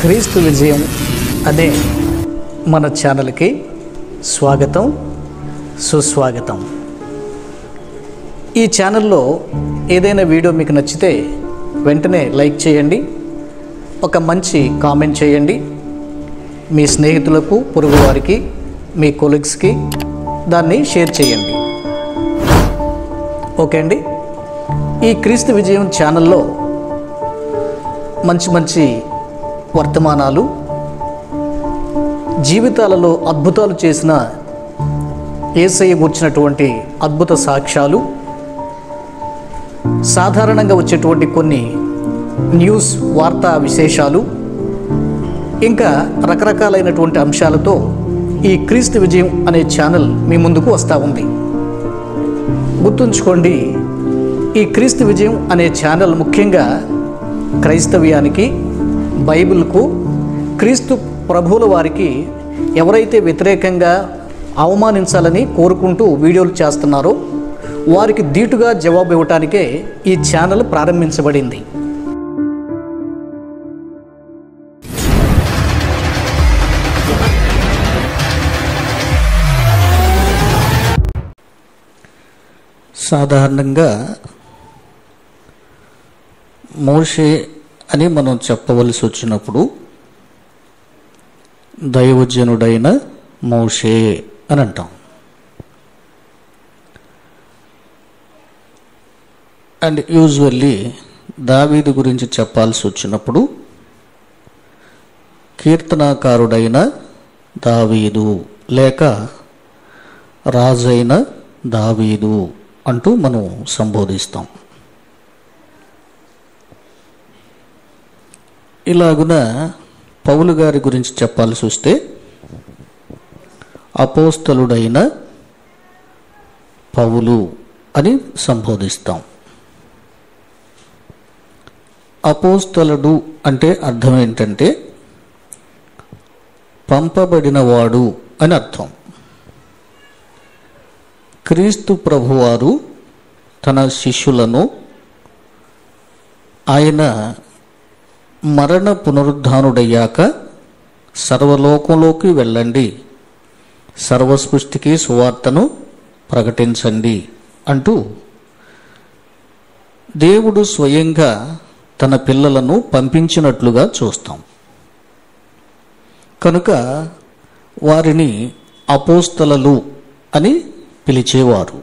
క్రీస్తు విజయం అనే మన ఛానల్కి స్వాగతం సుస్వాగతం ఈ ఛానల్లో ఏదైనా వీడియో మీకు నచ్చితే వెంటనే లైక్ చేయండి ఒక మంచి కామెంట్ చేయండి మీ స్నేహితులకు పొరుగు వారికి మీ కొలీగ్స్కి దాన్ని షేర్ చేయండి ఓకే అండి ఈ క్రీస్తు విజయం ఛానల్లో మంచి మంచి వర్తమానాలు జీవితాలలో అద్భుతాలు చేసిన ఏసయ్య కూర్చున్నటువంటి అద్భుత సాక్ష్యాలు సాధారణంగా వచ్చేటువంటి కొన్ని న్యూస్ వార్తా విశేషాలు ఇంకా రకరకాలైనటువంటి అంశాలతో ఈ క్రీస్తు విజయం అనే ఛానల్ మీ ముందుకు వస్తూ ఉంది గుర్తుంచుకోండి ఈ క్రీస్తు విజయం అనే ఛానల్ ముఖ్యంగా క్రైస్తవ్యానికి బైబిల్కు క్రీస్తు ప్రభువుల వారికి ఎవరైతే వ్యతిరేకంగా అవమానించాలని కోరుకుంటూ వీడియోలు చేస్తున్నారో వారికి ధీటుగా జవాబు ఇవ్వటానికే ఈ ఛానల్ ప్రారంభించబడింది సాధారణంగా మోషే అని మనం చెప్పవలసి వచ్చినప్పుడు దైవజనుడైన మోషే అని అంటాం అండ్ యూజువల్లీ దావీదు గురించి చెప్పాల్సి వచ్చినప్పుడు కీర్తనాకారుడైన దావీదు లేక రాజైన దావీదు అంటూ మనం సంబోధిస్తాం ఇలాగున పౌలు గారి గురించి చెప్పాల్సి వస్తే అపోస్తలుడైన పౌలు అని సంబోధిస్తాం అపోస్తలుడు అంటే అర్థం ఏంటంటే పంపబడినవాడు అని అర్థం క్రీస్తు ప్రభువారు తన శిష్యులను ఆయన మరణ పునరుద్ధానుడయ్యాక సర్వలోకంలోకి వెళ్ళండి సర్వసృష్టికి సువార్తను ప్రకటించండి అంటూ దేవుడు స్వయంగా తన పిల్లలను పంపించినట్లుగా చూస్తాం కనుక వారిని అపోస్తలలు అని పిలిచేవారు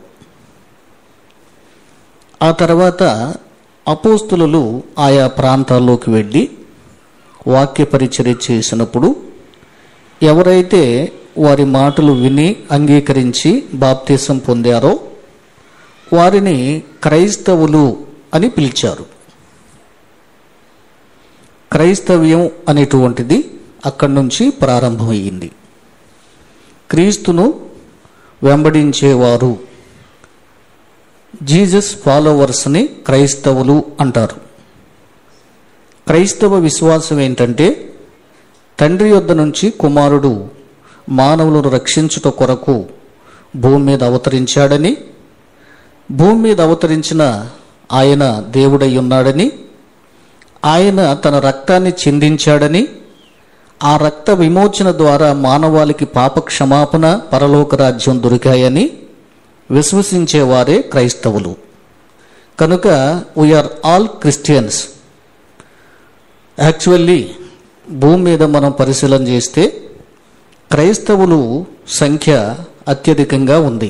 ఆ తర్వాత అపోస్తులు ఆయా ప్రాంతాల్లోకి వెళ్ళి వాక్య పరిచర్య చేసినప్పుడు ఎవరైతే వారి మాటలు విని అంగీకరించి బాప్తీసం పొందారో వారిని క్రైస్తవులు అని పిలిచారు క్రైస్తవ్యం అనేటువంటిది అక్కడి నుంచి ప్రారంభమయ్యింది క్రీస్తును వెంబడించేవారు జీసస్ ఫాలోవర్స్ని క్రైస్తవులు అంటారు క్రైస్తవ విశ్వాసం ఏంటంటే తండ్రి యొద్ద నుంచి కుమారుడు మానవులను రక్షించుట కొరకు భూమి మీద అవతరించాడని భూమి మీద అవతరించిన ఆయన దేవుడై ఉన్నాడని ఆయన తన రక్తాన్ని చిందించాడని ఆ రక్త విమోచన ద్వారా మానవాళికి పాప క్షమాపణ పరలోక రాజ్యం దొరికాయని విశ్వసించేవారే క్రైస్తవులు కనుక వీఆర్ ఆల్ క్రిస్టియన్స్ యాక్చువల్లీ భూమి మీద మనం పరిశీలన చేస్తే క్రైస్తవులు సంఖ్య అత్యధికంగా ఉంది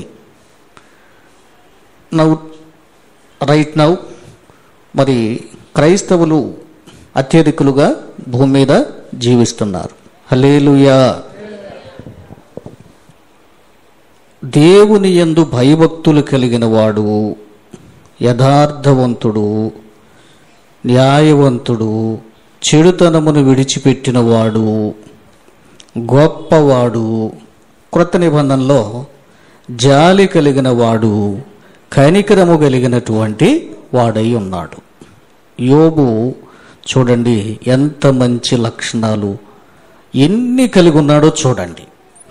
నౌ రైట్ నౌ మరి క్రైస్తవులు అత్యధికులుగా భూమి మీద జీవిస్తున్నారు హలేలుయా దేవుని యందు భయభక్తులు కలిగిన వాడు యథార్థవంతుడు న్యాయవంతుడు చెడుతనమును విడిచిపెట్టినవాడు గొప్పవాడు క్రొత్త నిబంధనలో జాలి కలిగిన వాడు కనికరము కలిగినటువంటి వాడై ఉన్నాడు యోబు చూడండి ఎంత మంచి లక్షణాలు ఎన్ని కలిగి ఉన్నాడో చూడండి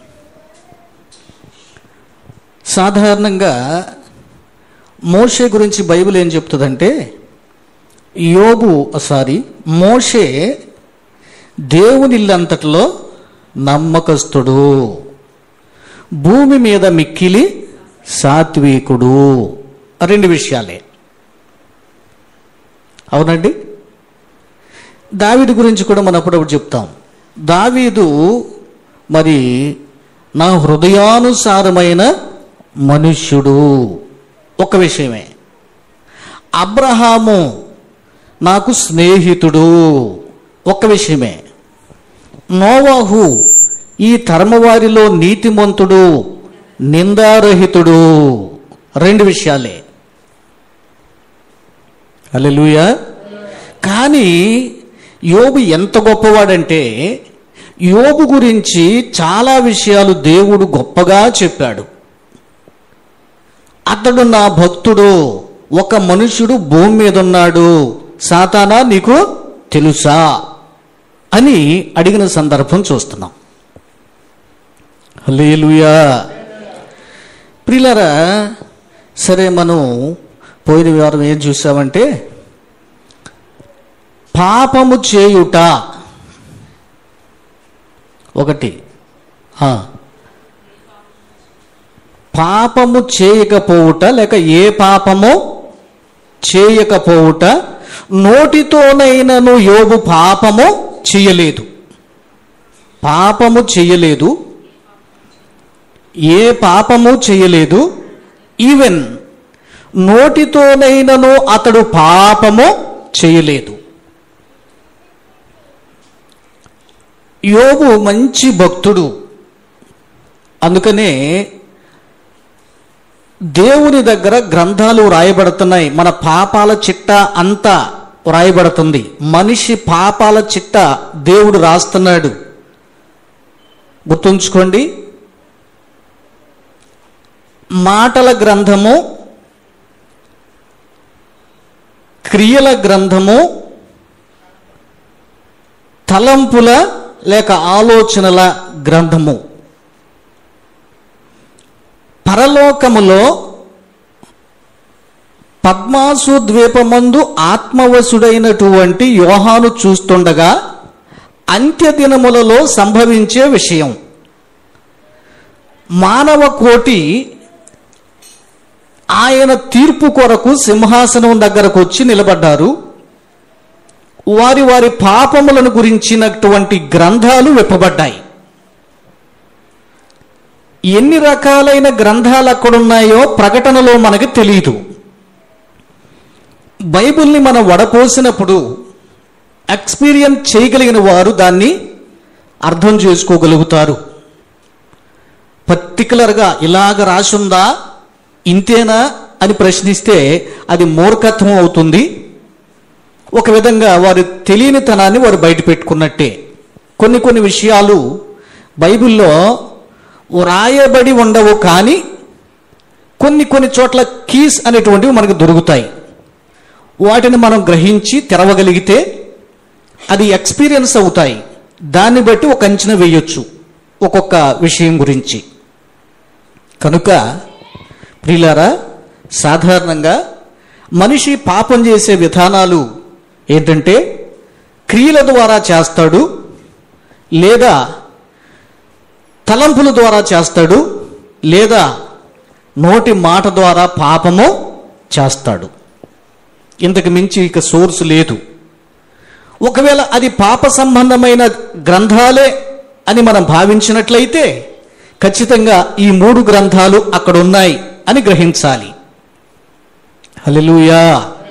సాధారణంగా మోషే గురించి బైబిల్ ఏం చెప్తుందంటే యోబు సారీ మోషే దేవుని ఇల్లంతటిలో నమ్మకస్తుడు భూమి మీద మిక్కిలి సాత్వికుడు రెండు విషయాలే అవునండి దావీదు గురించి కూడా మనం అప్పుడప్పుడు చెప్తాం దావీదు మరి నా హృదయానుసారమైన మనుష్యుడు ఒక విషయమే అబ్రహాము నాకు స్నేహితుడు ఒక విషయమే నోవాహు ఈ తరమవారిలో నీతిమంతుడు నిందారహితుడు రెండు విషయాలే అల్లెలుయా కానీ యోబు ఎంత గొప్పవాడంటే యోబు గురించి చాలా విషయాలు దేవుడు గొప్పగా చెప్పాడు అతడు నా భక్తుడు ఒక మనుషుడు భూమి మీద ఉన్నాడు సాతానా నీకు తెలుసా అని అడిగిన సందర్భం చూస్తున్నాం హల్లెలూయా ప్రియులరా సరే మనం పోయిన వారం ఏం చూసామంటే పాపము చేయుట ఒకటి ఆ. పాపము చేయకపోవుట లేక ఏ పాపము చేయకపోవుట నోటితోనైనను యోబు పాపము చేయలేదు పాపము చేయలేదు ఏ పాపము చేయలేదు ఈవెన్ నోటితోనైనను అతడు పాపము చేయలేదు యోబు మంచి భక్తుడు అందుకనే దేవుని దగ్గర గ్రంథాలు వ్రాయబడుతున్నాయి మన పాపాల చిట్ట అంతా వ్రాయబడుతుంది మనిషి పాపాల చిట్ట దేవుడు రాస్తున్నాడు గుర్తుంచుకోండి మాటల గ్రంథము క్రియల గ్రంథము తలంపుల లేక ఆలోచనల గ్రంథము పరలోకములో పద్మాసు ద్వీపమందు ఆత్మవశుడైనటువంటి యోహాను చూస్తుండగా అంత్యదినములలో సంభవించే విషయం మానవ కోటి ఆయన తీర్పు కొరకు సింహాసనం దగ్గరకు వచ్చి నిలబడ్డారు వారి వారి పాపములను గురించినటువంటి గ్రంథాలు విప్పబడ్డాయి ఎన్ని రకాలైన గ్రంథాలు అక్కడున్నాయో ప్రకటనలో మనకు తెలియదు బైబిల్ని మనం వడపోసినప్పుడు ఎక్స్పీరియన్స్ చేయగలిగిన వారు దాన్ని అర్థం చేసుకోగలుగుతారు పర్టికులర్గా ఇలాగ రాసుందా ఇంతేనా అని ప్రశ్నిస్తే అది మూర్ఖత్వం అవుతుంది ఒక విధంగా వారు తెలియనితనాన్ని వారు బయట పెట్టుకున్నట్టే కొన్ని కొన్ని విషయాలు బైబిల్లో వ్రాయబడి ఉండవు కానీ కొన్ని కొన్ని చోట్ల కీస్ అనేటువంటివి మనకు దొరుకుతాయి వాటిని మనం గ్రహించి తెరవగలిగితే అది ఎక్స్పీరియన్స్ అవుతాయి దాన్ని బట్టి ఒక అంచనా వేయొచ్చు ఒక్కొక్క విషయం గురించి కనుక ప్రియులారా సాధారణంగా మనిషి పాపం చేసే విధానాలు ఏంటంటే క్రియల ద్వారా చేస్తాడు లేదా తలంపుల ద్వారా చేస్తాడు లేదా నోటి మాట ద్వారా పాపము చేస్తాడు ఇంతకు మించి ఇక సోర్స్ లేదు ఒకవేళ అది పాప సంబంధమైన గ్రంథాలే అని మనం భావించినట్లయితే ఖచ్చితంగా ఈ మూడు గ్రంథాలు అక్కడ ఉన్నాయి అని గ్రహించాలి హల్లెలూయా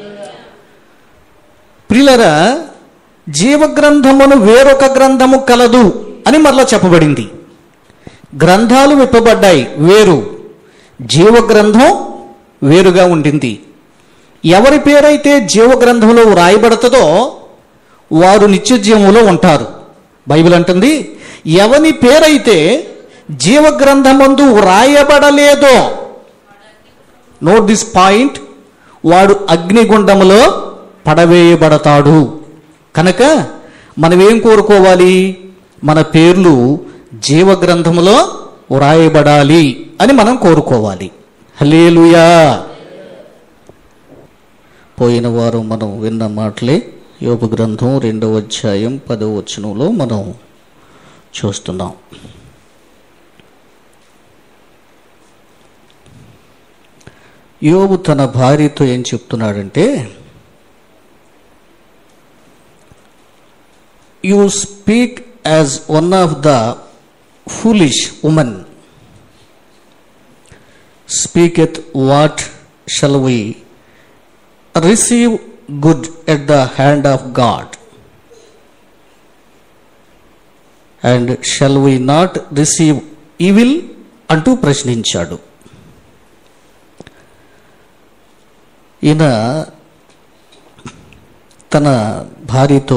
ప్రిలరా జీవగ్రంథమును వేరొక గ్రంథము కలదు అని మరలా చెప్పబడింది గ్రంథాలు విప్పబడ్డాయి వేరు జీవగ్రంథం వేరుగా ఉండింది ఎవరి పేరైతే జీవగ్రంథంలో వ్రాయబడుతుందో వారు నిత్య జీవంలో ఉంటారు బైబిల్ అంటుంది ఎవని పేరైతే జీవగ్రంథమందు వ్రాయబడలేదో నోట్ దిస్ పాయింట్ వాడు అగ్నిగుండములో పడవేయబడతాడు కనుక మనం ఏం కోరుకోవాలి మన పేర్లు జీవగ్రంథములో వ్రాయబడాలి అని మనం కోరుకోవాలి హలేలుయా పోయిన వారం మనం విన్న మాటలే యోగ గ్రంథం రెండవ అధ్యాయం పదవ వచనంలో మనం చూస్తున్నాం యోబు తన భార్యతో ఏం చెప్తున్నాడంటే you speak as one of the foolish women speaketh what shall we receive good at the hand of God and shall we not receive evil అంటూ ప్రశ్నించాడు ఈయన తన భార్యతో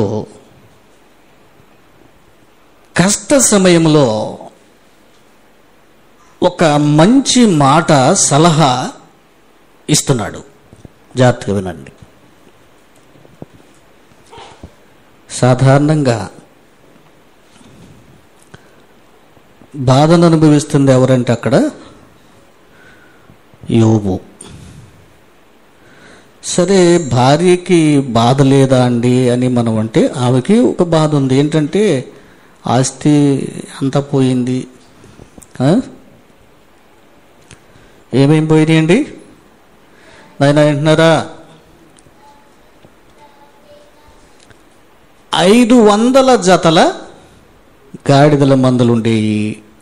కష్ట సమయంలో ఒక మంచి మాట సలహా ఇస్తున్నాడు జాగ్రత్తగా వినండి సాధారణంగా బాధను అనుభవిస్తుంది ఎవరంటే అక్కడ యోబు సరే భార్యకి బాధ లేదా అండి అని మనం అంటే ఆమెకి ఒక బాధ ఉంది ఏంటంటే ఆస్తి అంతా పోయింది ఆ? ఏమేం పోయినాయండి నాయన వింటున్నారా ఐదు వందల జతల గాడిదల మందులుండేవి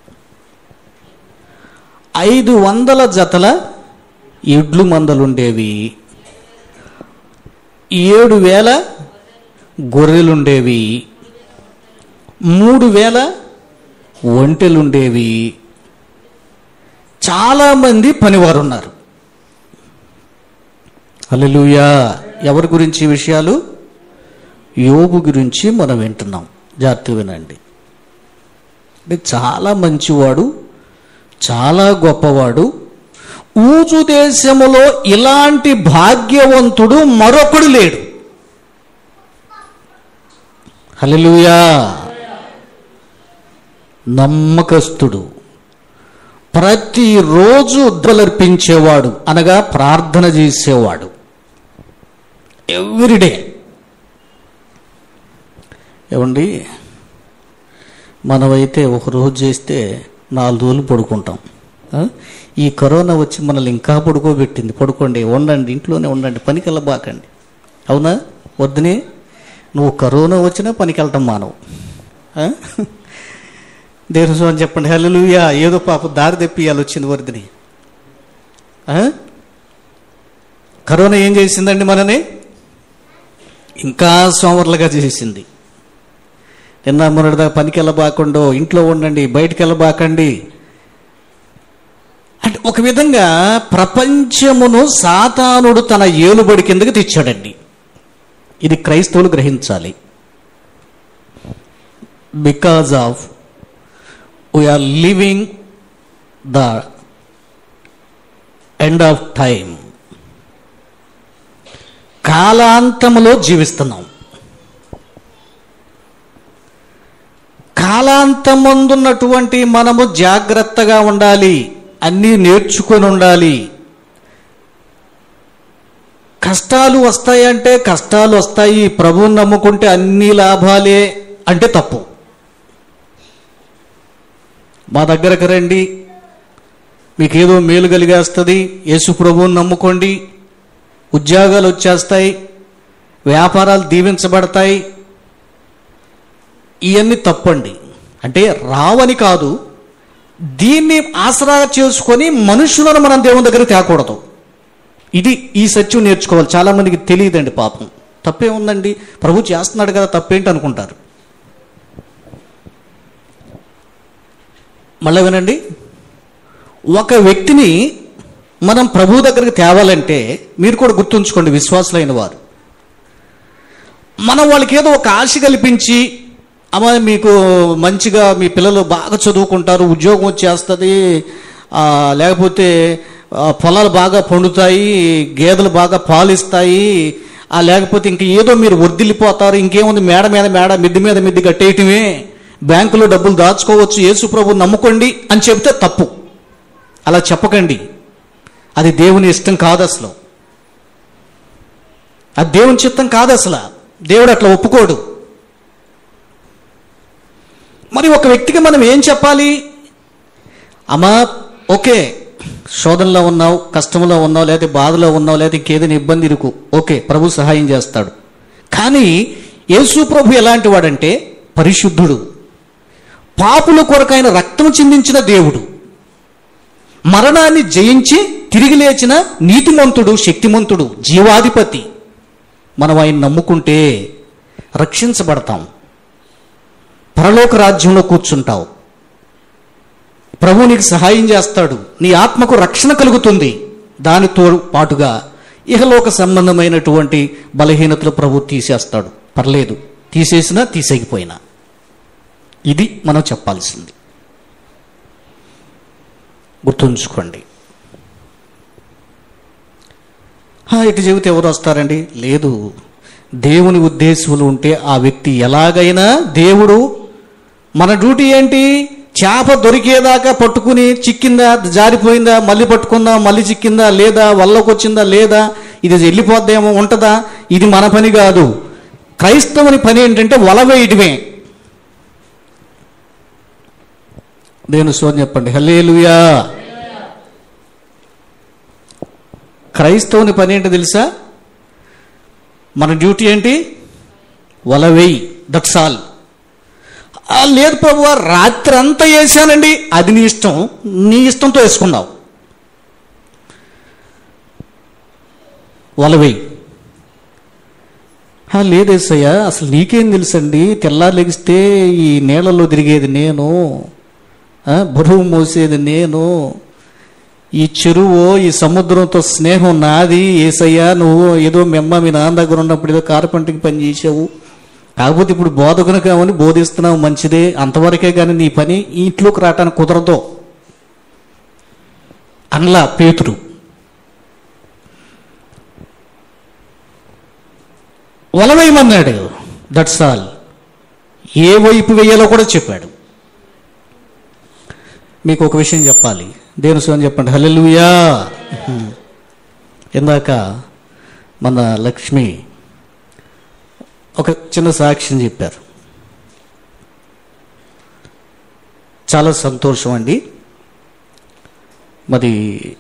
ఐదు వందల జతల ఎడ్లు మందలుండేవి ఏడు వేల గొర్రెలుండేవి మూడు వేల ఒంటెలుండేవి చాలామంది పనివారు ఉన్నారు హల్లెలూయా ఎవరి గురించి ఈ విషయాలు యోబు గురించి మనం వింటున్నాం జాగ్రత్తగా వినండి అంటే చాలా మంచివాడు చాలా గొప్పవాడు ఊజు దేశములో ఇలాంటి భాగ్యవంతుడు మరొకడు లేడు హల్లెలూయా నమ్మకస్తుడు ప్రతిరోజు ఉద్దలర్పించేవాడు అనగా ప్రార్థన చేసేవాడు ఎవ్రీడే ఏమండి మనమైతే ఒక రోజు చేస్తే నాలుగు రోజులు పడుకుంటాం ఆ? ఈ కరోనా వచ్చి మనల్ని ఇంకా పడుకోబెట్టింది పడుకోండి ఉండండి ఇంట్లోనే ఉండండి పనికి వెళ్ళబాకండి అవునా వద్దునే నువ్వు కరోనా వచ్చినా పనికి వెళ్ళటం మానవు ఆ? దేవుని స్వామి చెప్పండి హల్లెలూయా ఏదో పాప దారి తెప్పియాలి వచ్చింది వరదని ఆ? కరోనా ఏం చేసిందండి మనని ఇంకా సోమరులుగా చేసింది నిన్న మొన్నటిదాకా పనికి వెళ్ళబాకండో ఇంట్లో ఉండండి బయటికి వెళ్ళబాకండి అంటే ఒక విధంగా ప్రపంచమును సాతానుడు తన ఏలుబడి కిందకి తెచ్చాడండి ఇది క్రైస్తవులు గ్రహించాలి because of we are living the end of time కాలాంతములో జీవిస్తున్నాం కాలాంతమందున్నటువంటి మనము జాగ్రత్తగా ఉండాలి అన్నీ నేర్చుకొని ఉండాలి కష్టాలు వస్తాయంటే కష్టాలు వస్తాయి ప్రభువుని నమ్ముకుంటే అన్ని లాభాలే అంటే తప్పు మా దగ్గరకు రండి మీకేదో మేలు కలిగేస్తుంది యేసు ప్రభువుని నమ్ముకోండి ఉద్యోగాలు వచ్చేస్తాయి వ్యాపారాలు దీవించబడతాయి ఇవన్నీ తప్పండి అంటే రావని కాదు దీన్ని ఆసరా చేసుకొని మనుషులను మనం దేవుని దగ్గర తేకూడదు ఇది ఈ సత్యం నేర్చుకోవాలి చాలా మందికి తెలియదండి పాపం తప్పే ఉందండి ప్రభు చేస్తున్నాడు కదా తప్పేంటి అనుకుంటారు మళ్ళీ వినండి ఒక వ్యక్తిని మనం ప్రభు దగ్గరికి తేవాలంటే మీరు కూడా గుర్తుంచుకోండి విశ్వాసులైన వారు మనం వాళ్ళకి ఏదో ఒక ఆశ కల్పించి అమ్మ మీకు మంచిగా మీ పిల్లలు బాగా చదువుకుంటారు ఉద్యోగం వచ్చేస్తుంది ఆ, లేకపోతే ఆ, పొలాలు బాగా పండుతాయి గేదెలు బాగా పాలిస్తాయి ఆ, లేకపోతే ఇంక ఏదో మీరు వర్దిల్లిపోతారు ఇంకేముంది మేడ మీద మేడ మిద్ది మీద మిద్ది కట్టేయటమే బ్యాంకులో డబ్బులు దాచుకోవచ్చు యేసు ప్రభు నమ్ముకోండి అని చెప్తే తప్పు అలా చెప్పకండి అది దేవుని ఇష్టం కాదు అసలు అది దేవుని చిత్తం కాదు అసలు దేవుడు అట్లా ఒప్పుకోడు మరి ఒక వ్యక్తికి మనం ఏం చెప్పాలి అమ్మా ఓకే శోధనలో ఉన్నావు కష్టంలో ఉన్నావు లేకపోతే బాధలో ఉన్నావు లేకపోతే ఇంకేదైనా ఇబ్బంది ఇరుకు ఓకే ప్రభు సహాయం చేస్తాడు కానీ యేసు ప్రభు ఎలాంటి వాడంటే పరిశుద్ధుడు పాపుల కొరకైన రక్తం చిందించిన దేవుడు మరణాన్ని జయించి తిరిగి లేచిన నీతిమంతుడు శక్తిమంతుడు జీవాధిపతి మనం ఆయన నమ్ముకుంటే రక్షించబడతాం పరలోక రాజ్యంలో కూర్చుంటావు ప్రభు నీకు సహాయం చేస్తాడు నీ ఆత్మకు రక్షణ కలుగుతుంది దానితో పాటుగా ఇహలోక సంబంధమైనటువంటి బలహీనతలు ప్రభు తీసేస్తాడు పర్లేదు తీసేసినా తీసేయకపోయినా ఇది మనం చెప్పాల్సింది గుర్తుంచుకోండి "హా, ఇటు చెబితే ఎవరు వస్తారండి లేదు దేవుని ఉద్దేశములు ఉంటే ఆ వ్యక్తి ఎలాగైనా దేవుడు మన డ్యూటీ ఏంటి చేప దొరికేదాకా పట్టుకుని చిక్కిందా జారిపోయిందా మళ్ళీ పట్టుకుందా మళ్ళీ చిక్కిందా లేదా వల్లకు వచ్చిందా లేదా ఇది వెళ్ళిపోద్దేమో ఉంటుందా ఇది మన పని కాదు క్రైస్తవుని పని ఏంటంటే వల వేయటమే నేను సోని చెప్పండి హల్లేలుయా క్రైస్తవుని పని ఏంటో తెలుసా మన డ్యూటీ ఏంటి వల వేయి దట్స్ ఆల్ ఆ, లేదు ప్రభు రాత్రి అంతా వేసానండి అది నీ ఇష్టం నీ ఇష్టంతో వేసుకున్నావు వల వేయి "ఆ, లేదేసయ్యా అసలు నీకేం తెలుసండి తెల్లారు లెగిస్తే ఈ నీళ్ళలో తిరిగేది నేను ఆ, బరువు మోసేది నేను ఈ చెరువు ఈ సముద్రంతో స్నేహం నాది ఏసయ్యా నువ్వు ఏదో మెమ్మ మీ నాన్న దగ్గర ఉన్నప్పుడు ఏదో కార్పెంటర్కి పని చేసావు కాకపోతే ఇప్పుడు బోధకుని కావని బోధిస్తున్నావు మంచిదే అంతవరకే కానీ నీ పని ఈ ఇంట్లోకి రావటానికి కుదరదు అనలా పేతురు వలవేయమన్నాడు దట్స్ ఆల్ ఏ వైపు వేయాలో కూడా చెప్పాడు మీకు ఒక విషయం చెప్పాలి దేవుని స్వామి చెప్పండి హల్లెలూయా ఇందాక మన లక్ష్మి ఒక చిన్న సాక్ష్యం చెప్పారు చాలా సంతోషం అండి మరి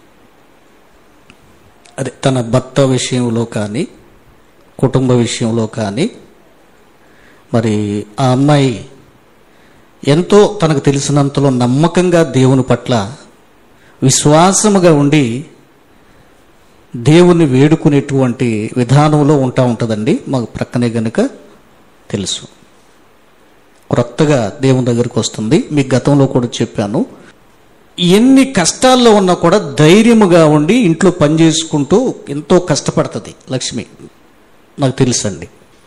అదే తన భర్త విషయంలో కానీ కుటుంబ విషయంలో కానీ మరి ఆ అమ్మాయి ఎంతో తనకు తెలిసినంతలో నమ్మకంగా దేవుని పట్ల విశ్వాసముగా ఉండి దేవుణ్ణి వేడుకునేటువంటి విధానంలో ఉంటా ఉంటుందండి మాకు ప్రక్కనే గనుక తెలుసు క్రొత్తగా దేవుని దగ్గరికి వస్తుంది మీకు గతంలో కూడా చెప్పాను ఎన్ని కష్టాల్లో ఉన్నా కూడా ధైర్యముగా ఉండి ఇంట్లో పని చేసుకుంటూ ఎంతో కష్టపడుతుంది లక్ష్మి నాకు తెలుసండి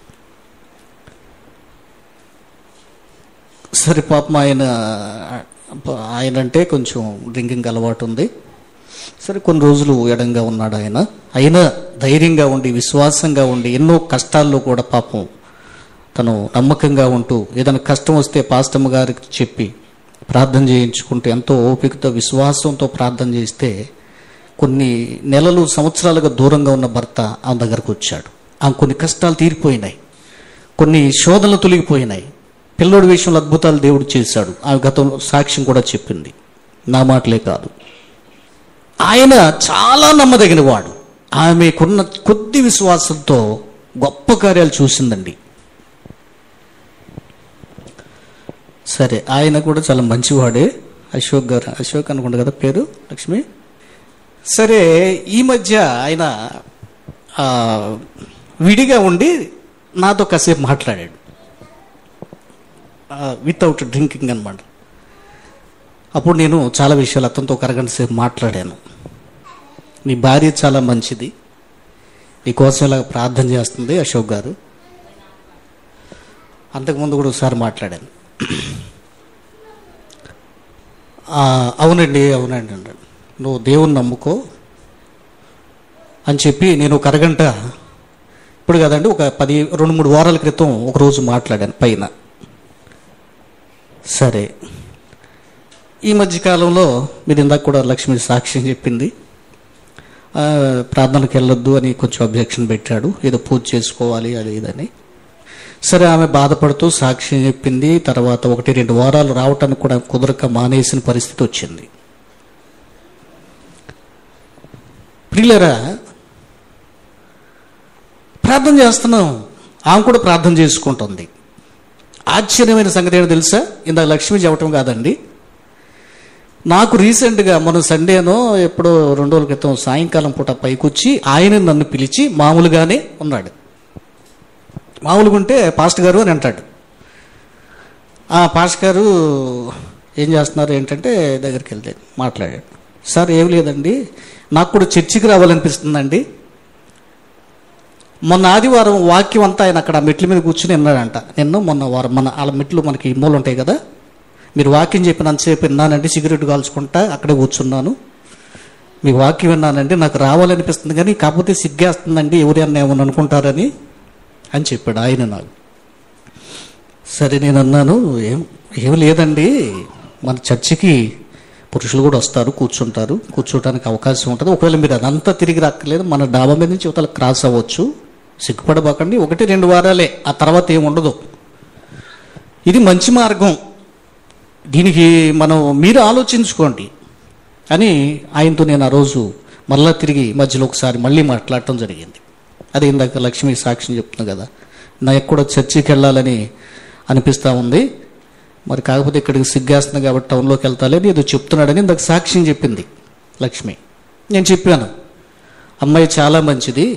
సరే పాపం ఆయన ఆయన అంటే కొంచెం డ్రింకింగ్ అలవాటు ఉంది సరే కొన్ని రోజులు ఎడంగా ఉన్నాడు ఆయన అయినా ధైర్యంగా ఉండి విశ్వాసంగా ఉండి ఎన్నో కష్టాల్లో కూడా పాపం తను నమ్మకంగా ఉంటూ ఏదైనా కష్టం వస్తే పాస్టమ్మ గారికి చెప్పి ప్రార్థన చేయించుకుంటూ ఎంతో ఓపికతో విశ్వాసంతో ప్రార్థన చేస్తే కొన్ని నెలలు సంవత్సరాలుగా దూరంగా ఉన్న భర్త ఆమె దగ్గరకు వచ్చాడు ఆమె కొన్ని కష్టాలు తీరిపోయినాయి కొన్ని శోధనలు తొలగిపోయినాయి పిల్లోడి విషయంలో అద్భుతాలు దేవుడు చేశాడు ఆమె గతంలో సాక్ష్యం కూడా చెప్పింది నా మాటలే కాదు ఆయన చాలా నమ్మదగిన వాడు ఆమెకున్న కొద్ది విశ్వాసంతో గొప్ప కార్యాలు చూసిందండి సరే ఆయన కూడా చాలా మంచివాడే అశోక్ గారు అశోక్ అనుకుంటా కదా పేరు లక్ష్మి సరే ఈ మధ్య ఆయన ఆ, విడిగా ఉండి నాతో కాసేపు మాట్లాడాడు వితౌట్ డ్రింకింగ్ అనమాట అప్పుడు నేను చాలా విషయాలు అతనితో ఒక అరగంట సేపు మాట్లాడాను నీ భార్య చాలా మంచిది నీ కోసం ఇలా ప్రార్థన చేస్తుంది అశోక్ గారు అంతకుముందు కూడా ఒకసారి మాట్లాడాను "ఆ, అవునండి అవునండి అన్నాడు నువ్వు దేవుని నమ్ముకో అని చెప్పి నేను ఒక అరగంట ఇప్పుడు కదండి ఒక పది రెండు మూడు వారాల క్రితం ఒక రోజు మాట్లాడాను పైన సరే ఈ మధ్య కాలంలో మీరు ఇందాక కూడా లక్ష్మి సాక్ష్యం చెప్పింది ఆ, ప్రార్థనకు వెళ్ళొద్దు అని కొంచెం అబ్జెక్షన్ పెట్టాడు ఏదో పూజ చేసుకోవాలి అది ఇదని సరే ఆమె బాధపడుతూ సాక్ష్యం చెప్పింది తర్వాత ఒకటి రెండు వారాలు రావటానికి కూడా కుదరక మానేసిన పరిస్థితి వచ్చింది ప్రియులరా ప్రార్థన చేస్తున్నాం ఆమె కూడా ప్రార్థన చేసుకుంటుంది ఆశ్చర్యమైన సంగతి ఏంటో తెలుసా ఇందాక లక్ష్మి చెప్పటం కాదండి నాకు రీసెంట్గా మన సండేనో ఎప్పుడో రెండు రోజుల క్రితం సాయంకాలం పూట పైకొచ్చి ఆయన నన్ను పిలిచి మామూలుగానే ఉన్నాడు మామూలుగా ఉంటే పాస్టర్ గారు అని అంటాడు ఆ పాస్టర్ గారు ఏం చేస్తున్నారు ఏంటంటే దగ్గరికి వెళ్తే మాట్లాడాడు సార్ ఏం లేదండి నాకు కూడా చర్చికి రావాలనిపిస్తుందండి మొన్న ఆదివారం వాక్యం అంతా ఆయన అక్కడ మెట్ల మీద కూర్చుని విన్నాడంట నిన్న మొన్న వారం మన వాళ్ళ మెట్లు మనకి మూలు ఉంటాయి కదా మీరు వాక్యం చెప్పినంతసేపు విన్నానండి సిగరెట్ కాల్చుకుంటా అక్కడే కూర్చున్నాను మీ వాక్యం విన్నానండి నాకు రావాలనిపిస్తుంది కానీ కాకపోతే సిగ్గేస్తుందండి ఎవరైనా ఏమని అనుకుంటారని అని చెప్పాడు ఆయన నాకు సరే నేను అన్నాను ఏం ఏం లేదండి మన చర్చికి పురుషులు కూడా వస్తారు కూర్చుంటారు కూర్చోటానికి అవకాశం ఉంటుంది ఒకవేళ మీరు అదంతా తిరిగి రాక్కర్లేదు మన డాబా మీద నుంచి యువతల క్రాస్ అవ్వచ్చు సిగ్గుపడబాకండి ఒకటి రెండు వారాలే ఆ తర్వాత ఏమి ఉండదు ఇది మంచి మార్గం దీనికి మనం మీరు ఆలోచించుకోండి అని ఆయనతో నేను ఆ రోజు మళ్ళా తిరిగి మధ్యలో ఒకసారి మళ్ళీ మాట్లాడటం జరిగింది అదే ఇందాక లక్ష్మి సాక్ష్యం చెప్తున్నా కదా నాకు కూడా చర్చికి వెళ్ళాలని అనిపిస్తూ ఉంది మరి కాకపోతే ఇక్కడికి సిగ్గేస్తుంది కాబట్టి టౌన్లోకి వెళ్తాలని ఏదో చెప్తున్నాడని ఇందాక సాక్ష్యం చెప్పింది లక్ష్మి నేను చెప్పాను అమ్మాయి చాలా మంచిది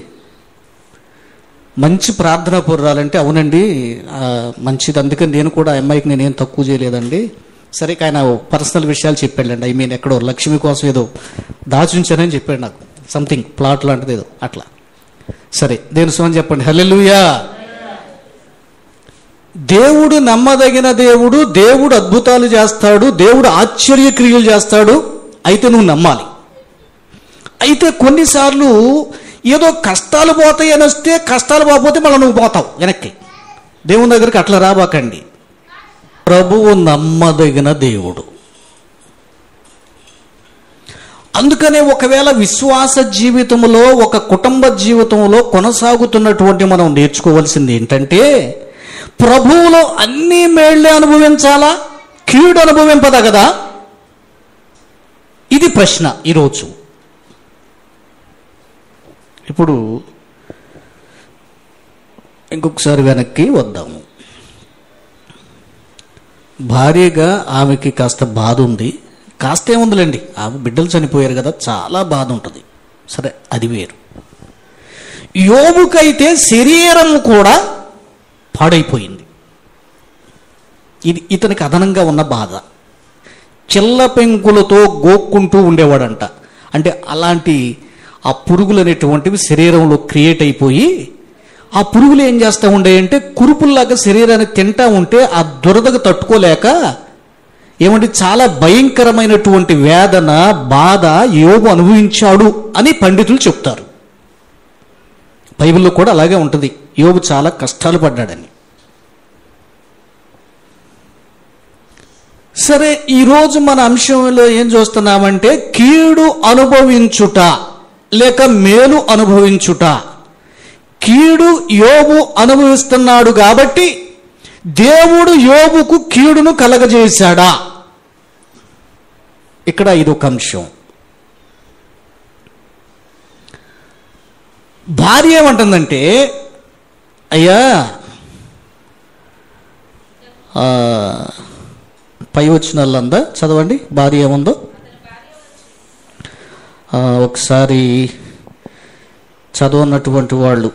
మంచి ప్రార్థన పూర్రాలంటే అవునండి ఆ, మంచిది అందుకని నేను కూడా ఆ అమ్మాయికి నేనేం తక్కువ చేయలేదండి సరే ఇక ఆయన పర్సనల్ విషయాలు చెప్పాడండి ఐ మీన్ ఎక్కడో లక్ష్మి కోసం ఏదో దాచుంచానని చెప్పాడు నాకు సంథింగ్ ప్లాట్ లాంటిది ఏదో అట్లా సరే దేని సుమని చెప్పండి హల్లెలూయా దేవుడు నమ్మదగిన దేవుడు దేవుడు అద్భుతాలు చేస్తాడు దేవుడు ఆశ్చర్యక్రియలు చేస్తాడు అయితే నువ్వు నమ్మాలి అయితే కొన్నిసార్లు ఏదో కష్టాలు పోతాయి అని వస్తే కష్టాలు పోకపోతే మళ్ళీ నువ్వు పోతావు వెనక్కి దేవుని దగ్గరికి అట్లా రాబాకండి ప్రభువు నమ్మదగిన దేవుడు అందుకనే ఒకవేళ విశ్వాస జీవితంలో ఒక కుటుంబ జీవితంలో కొనసాగుతున్నటువంటి మనం నేర్చుకోవాల్సింది ఏంటంటే ప్రభువులో అన్ని మేళ్లే అనుభవించాలా కీడు అనుభవింపదగదా ఇది ప్రశ్న ఈరోజు ఇప్పుడు ఇంకొకసారి వెనక్కి వద్దాము భార్యగా ఆమెకి కాస్త బాధ ఉంది కాస్త ఏముందిలేండి ఆమె బిడ్డలు చనిపోయారు కదా చాలా బాధ ఉంటుంది సరే అది వేరు యోబుకైతే శరీరం కూడా పాడైపోయింది ఇది ఇతనికి అదనంగా ఉన్న బాధ చిల్ల పెంకులతో గోక్కుంటూ ఉండేవాడంట అంటే అలాంటి ఆ పురుగులు అనేటువంటివి శరీరంలో క్రియేట్ అయిపోయి ఆ పురుగులు ఏం చేస్తూ ఉండేయంటే కురుపుల్లాగా శరీరాన్ని తింటా ఉంటే ఆ దురదకు తట్టుకోలేక ఏమంటే చాలా భయంకరమైనటువంటి వేదన బాధ యోగు అనుభవించాడు అని పండితులు చెప్తారు బైబిల్లో కూడా అలాగే ఉంటుంది యోగు చాలా కష్టాలు పడ్డాడని సరే ఈరోజు మన అంశంలో ఏం చూస్తున్నామంటే కీడు అనుభవించుట లేక మేలు అనుభవించుట కీడు యోబు అనుభవిస్తున్నాడు కాబట్టి దేవుడు యోబుకు కీడును కలగజేశాడా ఇక్కడ ఇదొక అంశం భార్య ఏమంటుందంటే అయ్యా ఆ, పై వచ్చిన వాళ్ళందా చదవండి భార్య ఏముందో ఆ, ఒకసారి చదవనటువంటి వాళ్ళు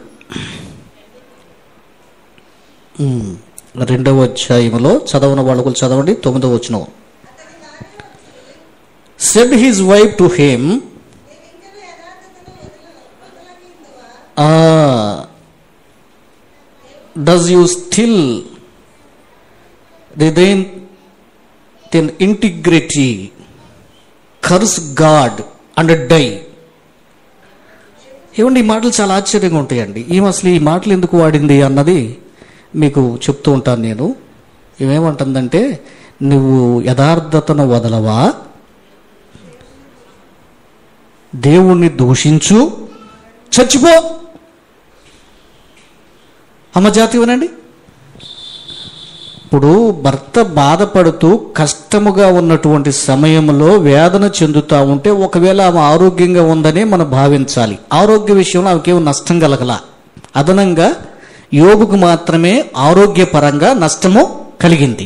ఉమ్, రెండవ అధ్యాయంలో చదవన వాళ్ళు కూడా చదవండి తొమ్మిదవ వచ్చిన said his wife to him does you still retain then integrity curse God and die ఏమండి ఈ మాటలు చాలా ఆశ్చర్యంగా ఉంటాయండి ఈమె అసలు ఈ మాటలు ఎందుకు వాడింది అన్నది మీకు చెప్తూ ఉంటాను నేను ఏమేమంటుందంటే నువ్వు యథార్థతను వదలవా దేవుణ్ణి దూషించు చచ్చిపో అమ్మ జాతి వినండి ఇప్పుడు భర్త బాధపడుతూ కష్టముగా ఉన్నటువంటి సమయంలో వేదన చెందుతా ఉంటే ఒకవేళ ఆమె ఆరోగ్యంగా ఉందని మనం భావించాలి ఆరోగ్య విషయంలో ఆమెకేం నష్టం కలగల అదనంగా యోగుకు మాత్రమే ఆరోగ్యపరంగా నష్టము కలిగింది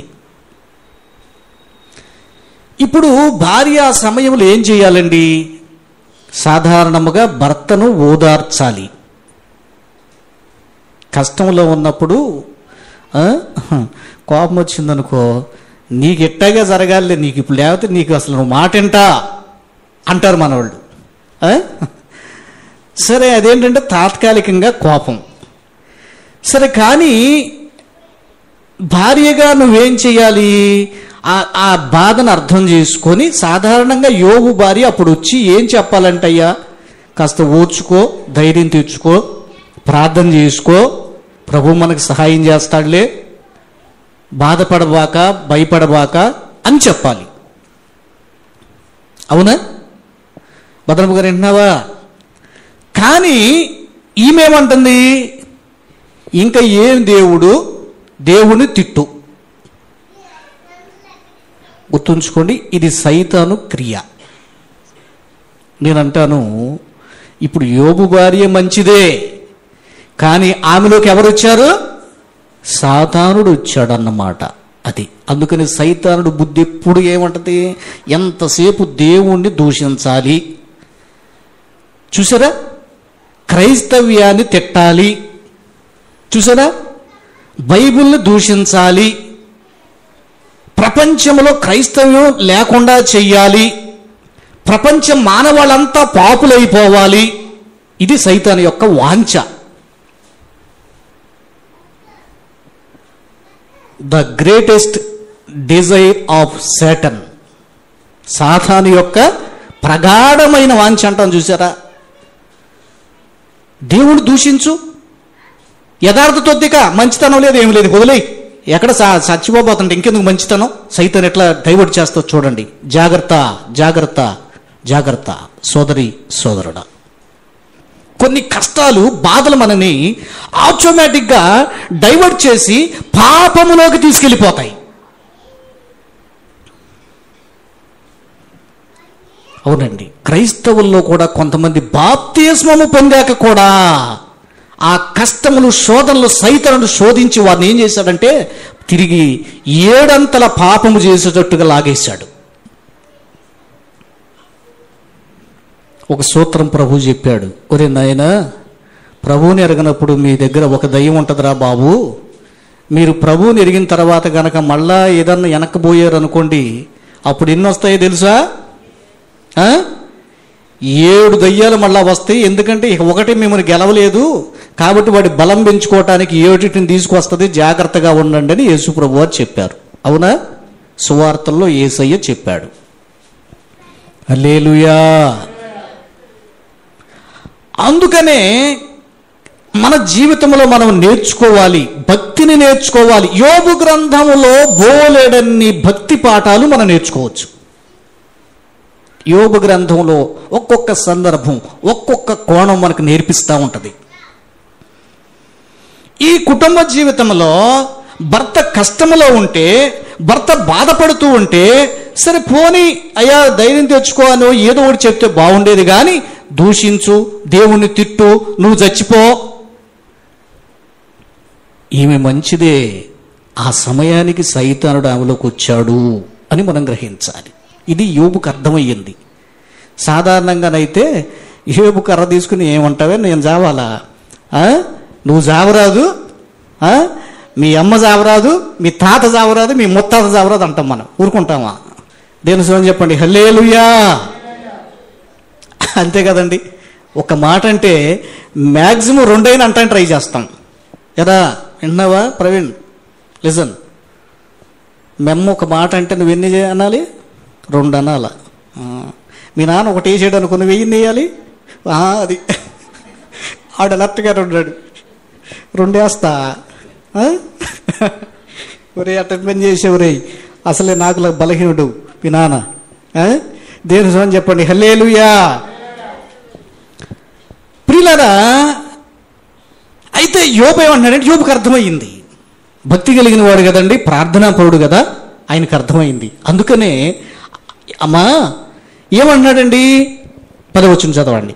ఇప్పుడు భార్య ఆ సమయంలో ఏం చేయాలండి సాధారణముగా భర్తను ఓదార్చాలి కష్టంలో ఉన్నప్పుడు ఆ, కోపం వచ్చిందనుకో నీకు ఎట్టాగా జరగాలి నీకు ఇప్పుడు లేకపోతే నీకు అసలు నువ్వు మాట వింటా అంటారు మనవాళ్ళు ఆ? సరే అదేంటంటే తాత్కాలికంగా కోపం సరే కానీ భార్యగా నువ్వేం చేయాలి ఆ ఆ బాధను అర్థం చేసుకొని సాధారణంగా యోగు భార్య అప్పుడు వచ్చి ఏం చెప్పాలంటయ్యా కాస్త ఓర్చుకో ధైర్యం తెచ్చుకో ప్రార్థన చేసుకో ప్రభు మనకు సహాయం చేస్తాడులే బాధపడబాక భయపడబాక అని చెప్పాలి అవునా భద్రమ్మ గారు వింటున్నావా కానీ ఈమెమంటుంది ఇంకా ఏం దేవుడు దేవుని తిట్టు గుర్తుంచుకోండి ఇది సైతాను క్రియ నేనంటాను ఇప్పుడు యోబు భార్య మంచిదే కానీ ఆమెలోకి ఎవరు వచ్చారు సాతానుడు వచ్చాడన్నమాట అది అందుకని సైతానుడు బుద్ధి ఎప్పుడు ఏమంటది ఎంతసేపు దేవుణ్ణి దూషించాలి చూసారా క్రైస్తవ్యాన్ని తిట్టాలి చూసారా బైబిల్ని దూషించాలి ప్రపంచంలో క్రైస్తవ్యం లేకుండా చెయ్యాలి ప్రపంచం మానవాళ్ళంతా పాపులైపోవాలి ఇది సైతాన్ యొక్క వాంఛ the greatest desire of Satan సాతాను యొక్క ప్రగాఢమైన వాంఛ అంటాం చూసారా దేవుడు దూషించు యథార్థ తొద్దిక మంచితనం లేదు ఏమి లేదు వదిలేయి ఎక్కడ స- చచ్చిపోబోతుంటే ఇంకెందుకు మంచితనం సైతం ఎట్లా డైవర్ట్ చేస్తో చూడండి జాగ్రత్త జాగ్రత్త జాగ్రత్త సోదరి సోదరుడా కొన్ని కష్టాలు బాధలు మనని ఆటోమేటిక్గా డైవర్ట్ చేసి పాపములోకి తీసుకెళ్ళిపోతాయి అవునండి క్రైస్తవుల్లో కూడా కొంతమంది బాప్తిస్మము పొందాక కూడా ఆ కష్టములు శోధనలు సైతనుడు శోధించి వారిని ఏం చేశాడంటే తిరిగి ఏడంతల పాపము చేసేటట్టుగా లాగేశాడు ఒక సూత్రం ప్రభు చెప్పాడు ఒరే నాయనా ప్రభువుని ఎరగనప్పుడు మీ దగ్గర ఒక దయ్యం ఉంటుందిరా బాబు మీరు ప్రభువుని ఎరిగిన తర్వాత గనక మళ్ళా ఏదన్నా వెనక్కిపోయారు అనుకోండి అప్పుడు ఎన్ని వస్తాయో తెలుసా ఆ? ఏడు దయ్యాలు మళ్ళా వస్తాయి ఎందుకంటే ఇక ఒకటి మిమ్మల్ని గెలవలేదు కాబట్టి వాడి బలం పెంచుకోవటానికి ఏటిని తీసుకొస్తుంది జాగ్రత్తగా ఉండండి అని యేసు ప్రభు వారు చెప్పారు అవునా సువార్తల్లో ఏసయ్య చెప్పాడు హల్లెలూయా అందుకనే మన జీవితంలో మనం నేర్చుకోవాలి భక్తిని నేర్చుకోవాలి యోగు గ్రంథములో బోలెడన్ని భక్తి పాఠాలు మనం నేర్చుకోవచ్చు యోగ గ్రంథంలో ఒక్కొక్క సందర్భం ఒక్కొక్క కోణం మనకు నేర్పిస్తూ ఉంటుంది ఈ కుటుంబ జీవితంలో భర్త కష్టములో ఉంటే భర్త బాధపడుతూ ఉంటే సరే పోని అయ్యా ధైర్యం తెచ్చుకో అని ఏదో ఒకటి చెప్తే బాగుండేది కానీ దూషించు దేవుణ్ణి తిట్టు నువ్వు చచ్చిపో ఈమె మంచిదే ఆ సమయానికి సైతానుడు ఆమెలోకి వచ్చాడు అని మనం గ్రహించాలి ఇది యోబుకు అర్థమయ్యింది సాధారణంగానైతే యోబు కర్ర తీసుకుని ఏమంటావే నేను జావాలా ఆ? నువ్వు జావరాదు ఆ? మీ అమ్మ జావరాదు మీ తాత జావరాదు మీ ముత్తాత జావరాదు అంటాం మనం ఊరుకుంటామా దేని స్వామి చెప్పండి హల్లేలుయా అంతే కదండి ఒక మాట అంటే మ్యాక్సిమం రెండైనా అంటాను ట్రై చేస్తాం ఎరా విన్నావా ప్రవీణ్ లిజన్ మెమ్మ ఒక మాట అంటే నువ్వు ఎన్ని చేయ- అనాలి రెండు అనాల ఆ. మీ నాన్న ఒకటి వేసాడు అనుకో నువ్వు ఎన్ని వేయాలి ఆ, అది ఆడు అలర్ట్గా ఉన్నాడు రెండు వేస్తా ఆ? ఒరే అట్ట పని చేసేవు రే అసలే నాకు బలహీనుడు మీ నాన్న ఆ? దేని స్వామి చెప్పండి హల్లేలుయా ప్రియులరా అయితే యోబు ఏమంటున్నాడంటే యోబుకి అర్థమయ్యింది భక్తి కలిగిన వాడు కదండి ప్రార్థనా పరుడు కదా ఆయనకు అర్థమైంది అందుకనే అమ్మా ఏమన్నాడండి పదవచ్చును చదవండి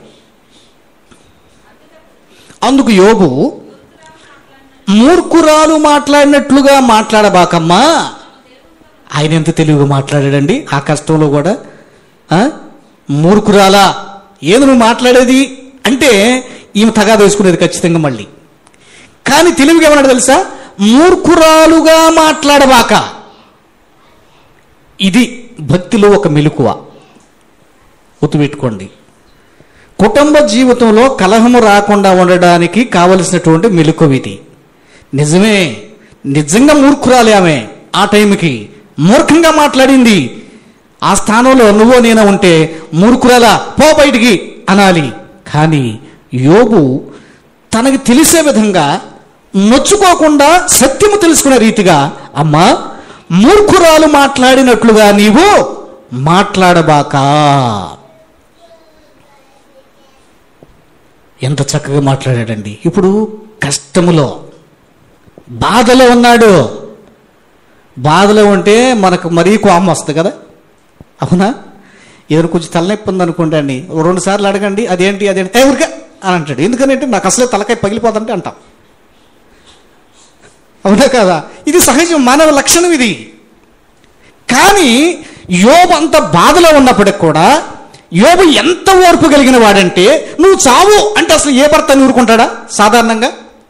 అందుకు యోబు మూర్ఖురాలు మాట్లాడినట్లుగా మాట్లాడబాకమ్మా ఆయన ఎంత తెలివిగా మాట్లాడాడండి ఆ కష్టంలో కూడా ఆ? మూర్ఖురాలా ఏది నువ్వు మాట్లాడేది అంటే ఈమె తగా వేసుకునేది ఖచ్చితంగా మళ్ళీ కానీ తెలివిగా ఏమన్నాడు తెలుసా మూర్ఖురాలుగా మాట్లాడబాక ఇది భక్తిలో ఒక మెలకువ గుర్తుపెట్టుకోండి కుటుంబ జీవితంలో కలహము రాకుండా ఉండడానికి కావలసినటువంటి మెలకువ ఇది నిజమే నిజంగా మూర్ఖురాలే ఆమె ఆ టైంకి మూర్ఖంగా మాట్లాడింది ఆ స్థానంలో నువ్వో నేనో ఉంటే మూర్ఖురాలా పో బయటికి అనాలి కానీ యోగు తనకి తెలిసే విధంగా నొచ్చుకోకుండా సత్యము తెలుసుకునే రీతిగా అమ్మా మూర్ఖురాలు మాట్లాడినట్లుగా నీవు మాట్లాడబాకా ఎంత చక్కగా మాట్లాడాడండి ఇప్పుడు కష్టములో బాధలో ఉన్నాడు బాధలో ఉంటే మనకు మరీ కోపం వస్తుంది కదా అవునా ఏదైనా కొంచెం తలనొప్పి ఉందనుకోండి అండి ఓ రెండు సార్లు అడగండి అదేంటి అదేంటి ఏ ఊరికే అని అంటాడు ఎందుకంటే నాకు అసలే తలకాయ పగిలిపోతుంటే అంటాం అవునా కదా ఇది సహజం మానవ లక్షణం ఇది కానీ యోబు అంత బాధలో ఉన్నప్పటికి కూడా యోబు ఎంత ఓర్పు కలిగిన వాడంటే నువ్వు చావు అంటే అసలు ఏ భర్త ఊరుకుంటాడా సాధారణంగా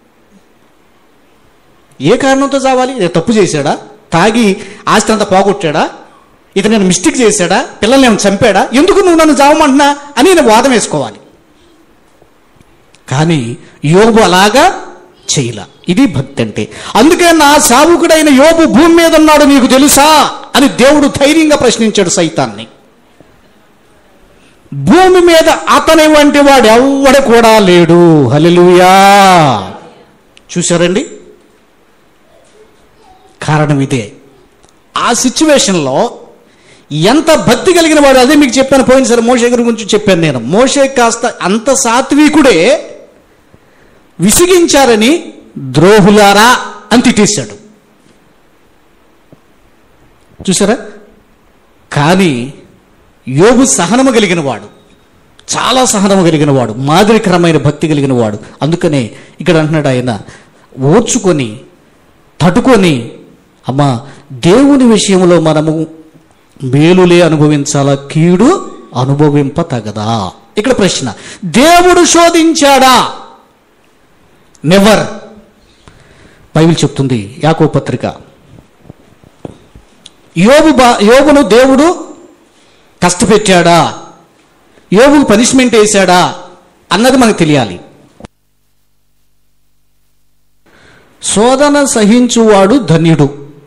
ఏ కారణంతో చావాలి ఇది తప్పు చేశాడా తాగి ఆస్తి అంతా పోగొట్టాడా ఇతను నేను మిస్టేక్ చేశాడా పిల్లల్ని ఏమైనా చంపాడా ఎందుకు నువ్వు నన్ను చావమంటున్నా అని నేను వాదం వేసుకోవాలి కానీ యోబు అలాగా చేయలా ఇది భక్తి అంటే అందుకే నా సావుకుడైన యోబు భూమి మీద ఉన్నాడు నీకు తెలుసా అని దేవుడు ధైర్యంగా ప్రశ్నించాడు సైతాన్ని భూమి మీద అతని వంటి వాడు ఎవ్వడు కూడా లేడు హల్లెలూయా చూశారండి కారణం ఇదే ఆ సిచ్యువేషన్లో ఎంత భక్తి కలిగిన వాడు అదే మీకు చెప్పాను పోయినసారి మోషే గారి గురించి చెప్పాను నేను మోషే కాస్త అంత సాత్వికుడే విసిగించారని ద్రోహులారా అని తిట్టేశాడు చూసారా కానీ యోగు సహనము కలిగిన వాడు చాలా సహనము కలిగిన వాడు మాదిరికరమైన భక్తి కలిగిన వాడు అందుకనే ఇక్కడ అంటున్నాడు ఆయన ఓర్చుకొని తట్టుకొని అమ్మా దేవుని విషయంలో మనము మేలులే అనుభవించాలా కీడు అనుభవింప తగదా ఇక్కడ ప్రశ్న దేవుడు శోధించాడా నెవర్ బైబిల్ చెప్తుంది యాకో పత్రిక యోబు బా యోబును దేవుడు కష్టపెట్టాడా యోబుకు పనిష్మెంట్ వేశాడా అన్నది మనకు తెలియాలి శోధన సహించువాడు ధన్యుడు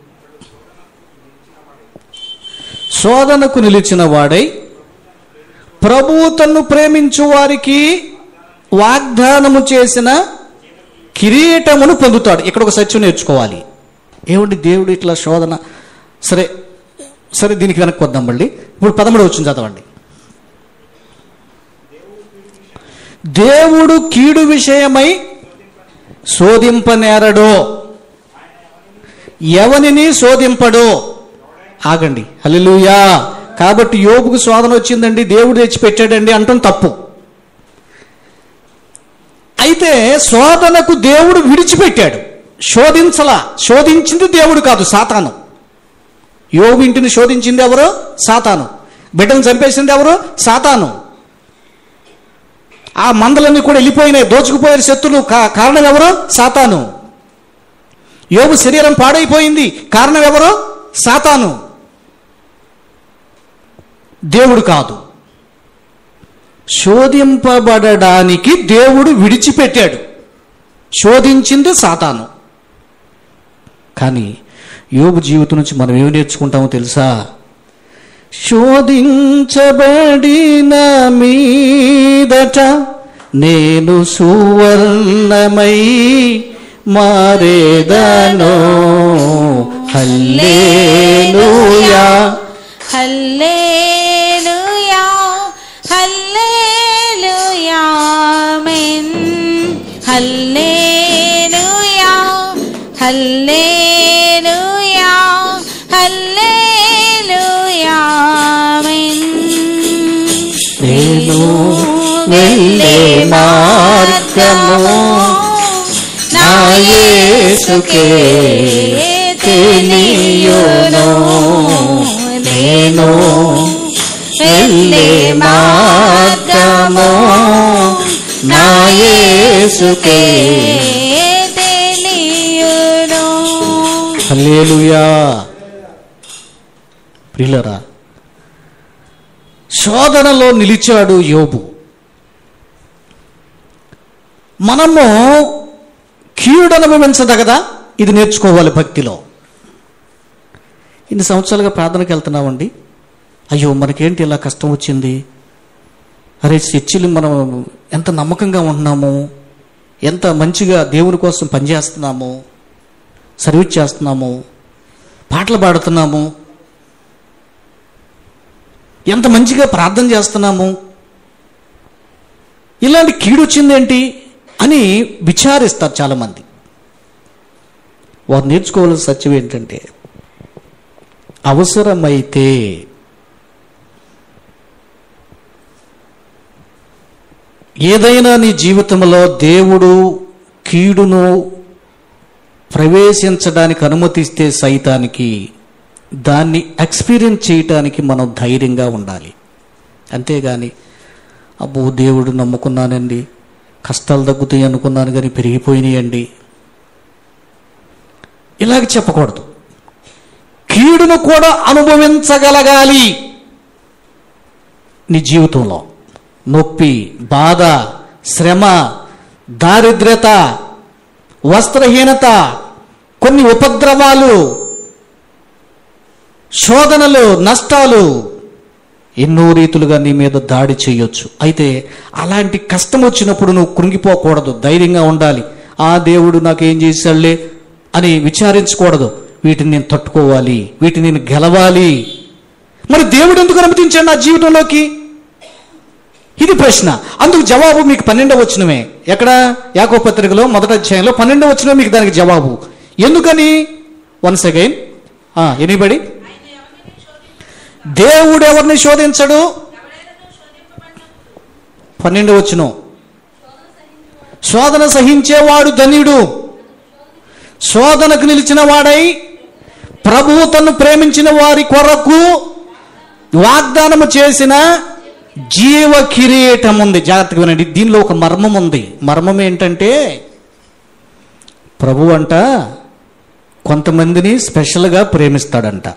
శోధనకు నిలిచిన వాడై ప్రభువు తన్ను ప్రేమించు వారికి వాగ్దానము చేసిన కిరీటమును పొందుతాడు ఇక్కడ ఒక సత్యం నేర్చుకోవాలి ఏమిటి దేవుడు ఇట్లా శోధన సరే సరే దీనికి వెనక్కి వద్దాం మళ్ళీ ఇప్పుడు పదమూడు వచ్చింది చదవండి దేవుడు కీడు విషయమై శోధింపనేరడో ఎవనిని శోధింపడో ఆగండి హల్లెలూయా కాబట్టి యోబుకు శోధన వచ్చిందండి దేవుడు తెచ్చిపెట్టాడండి అంటాం తప్పు అయితే శోధనకు దేవుడు విడిచిపెట్టాడు శోధించలా శోధించింది దేవుడు కాదు సాతాను యోగు ఇంటిని శోధించింది ఎవరు సాతాను బిడ్డను చంపేసింది ఎవరు సాతాను ఆ మందలన్నీ కూడా వెళ్ళిపోయినాయి దోచుకుపోయిన శత్రులు కా- కారణం ఎవరు సాతాను యోగు శరీరం పాడైపోయింది కారణం ఎవరు సాతాను దేవుడు కాదు శోధింపబడడానికి దేవుడు విడిచిపెట్టాడు శోధించింది సాతాను కానీ యోగు జీవితం నుంచి మనం ఏమి నేర్చుకుంటామో తెలుసా శోధించబడిన మీదట నేను సువర్ణమై మారేదను హల్లేలూయా హల్లేలూయా హల్లేలూయా ఆమేన్ హల్లేలూయా హల్లేలూయా వెళ్ళే మార్గము నా యేసుకే తెలియును నేను వెళ్ళే మార్గము నా యేసుకే తెలియును హల్లెలూయా ప్రియులరా శోధనలో నిలిచాడు యోబు మనము కీడు అనుభవించదగదా ఇది నేర్చుకోవాలి భక్తిలో ఇన్ని సంవత్సరాలుగా ప్రార్థనకి వెళ్తున్నామండి అయ్యో మనకేంటి ఇలా కష్టం వచ్చింది అరే చర్చిలు మనం ఎంత నమ్మకంగా ఉంటున్నాము ఎంత మంచిగా దేవుని కోసం పనిచేస్తున్నాము సర్వీస్ చేస్తున్నాము పాటలు పాడుతున్నాము ఎంత మంచిగా ప్రార్థన చేస్తున్నాము ఇలాంటి కీడు వచ్చిందేంటి అని విచారిస్తారు చాలామంది వారు నేర్చుకోవాల్సిన సత్యం ఏంటంటే అవసరమైతే ఏదైనా నీ జీవితంలో దేవుడు కీడును ప్రవేశించడానికి అనుమతిస్తే సైతానికి దాన్ని ఎక్స్పీరియన్స్ చేయటానికి మనం ధైర్యంగా ఉండాలి అంతేగాని అబ్బో దేవుడు నమ్ముకున్నానండి కష్టాలు తగ్గుతాయి అనుకున్నాను కానీ పెరిగిపోయినాయండి ఇలాగ చెప్పకూడదు కీడును కూడా అనుభవించగలగాలి నీ జీవితంలో నొప్పి బాధ శ్రమ దారిద్ర్యత వస్త్రహీనత కొన్ని ఉపద్రవాలు శోధనలు నష్టాలు ఎన్నో రీతులుగా నీ మీద దాడి చేయొచ్చు అయితే అలాంటి కష్టం వచ్చినప్పుడు నువ్వు కృంగిపోకూడదు ధైర్యంగా ఉండాలి ఆ దేవుడు నాకేం చేశాడులే అని విచారించకూడదు వీటిని నేను తట్టుకోవాలి వీటిని నేను గెలవాలి మరి దేవుడు ఎందుకు అనుమతించాడు నా జీవితంలోకి ఇది ప్రశ్న అందుకు జవాబు మీకు పన్నెండవ వచ్చినమే ఎక్కడ యాకో పత్రికలో మొదటి అధ్యాయంలో పన్నెండవ వచ్చిన మీకు దానికి జవాబు ఎందుకని వన్స్ అగైన్ ఎనీబడి దేవుడు ఎవరిని శోధించడు పన్నెండు వచ్చిన శోధన సహించేవాడు ధన్యుడు శోధనకు నిలిచిన వాడై ప్రభువు తను ప్రేమించిన వారి కొరకు వాగ్దానము చేసిన జీవ కిరీటం ఉంది జాగ్రత్తగా వినండి దీనిలో ఒక మర్మం ఉంది మర్మం ఏంటంటే ప్రభు అంట కొంతమందిని స్పెషల్గా ప్రేమిస్తాడంట